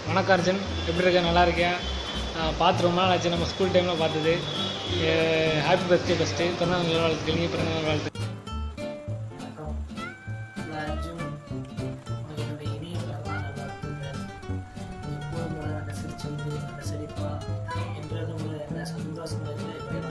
வணக்கம் அர்ஜுன் எப்படி இருக்க நல்லா இருக்கியா ஆஹ் பார்த்து ரொம்ப நாள் ஆச்சு நம்ம ஸ்கூல் டைமில் பார்த்தது ஹாப்பி பர்த்டே ஃபஸ்ட்டு பிறந்தநாள் நல்ல வாழ்த்துக்கள் நீங்கள் பிறந்தநாள் வாழ்த்து வணக்கம் நான் அர்ஜுன் உனக்கு என்னுடைய இனிய பிறந்தநாள் வாழ்த்துக்கள் எப்போதும் போல நல்ல சிரிச்சுண்டு நல்ல சிரிப்பா என்றதும் போல என்ன சந்தோஷமா இருக்கு இப்படி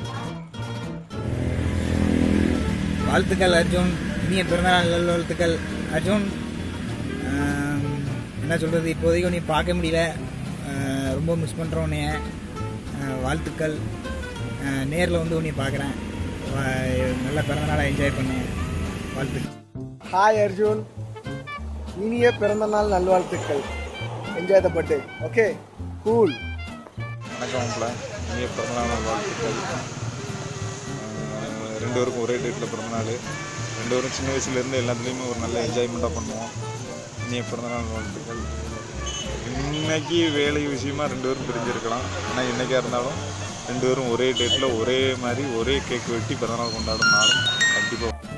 வாழ்த்துக்கள் அர்ஜுன் இனிய பிறந்தநாள் நல்வாழ்த்துக்கள் அர்ஜுன் ஆம், என்ன சொல்கிறது இப்போதைக்கு நீ பார்க்க முடியல ஆ, ரொம்ப மிஸ் பண்ணுறோம் உன்னைய ஆ, வாழ்த்துக்கள் நேரில் வந்து உன்னை பார்க்குறேன் நல்ல பிறந்தநாளை என்ஜாய் பண்ணேன் வாழ்த்துக்கள் ஹாய் அர்ஜுன் இனிய பிறந்தநாள் நல்வாழ்த்துக்கள் enjoy the birthday okay cool வணக்கம் மாப்பிள்ள இனிய பிறந்தநாள் வாழ்த்துக்கள் ஆஹ் ரெண்டு பேருக்கும் ஒரே டேட்டில் பிறந்தநாள் ரெண்டு பேரும் சின்ன வயசுலேருந்து எல்லாத்துலேயுமே ஒரு நல்ல என்ஜாய்மெண்ட்டாக பண்ணுவோம் இனிய பிறந்தநாள் வாழ்த்துக்கள் இன்னைக்கு வேலை விஷயமா ரெண்டு பேரும் பிரிஞ்சிருக்கலாம் ஆனால் என்னைக்கா இருந்தாலும் ரெண்டு பேரும் ஒரே டேட்டில் ஒரே மாதிரி ஒரே கேக் வெட்டி பிறந்தநாள் கொண்டாடும் நாளும் கண்டிப்பாக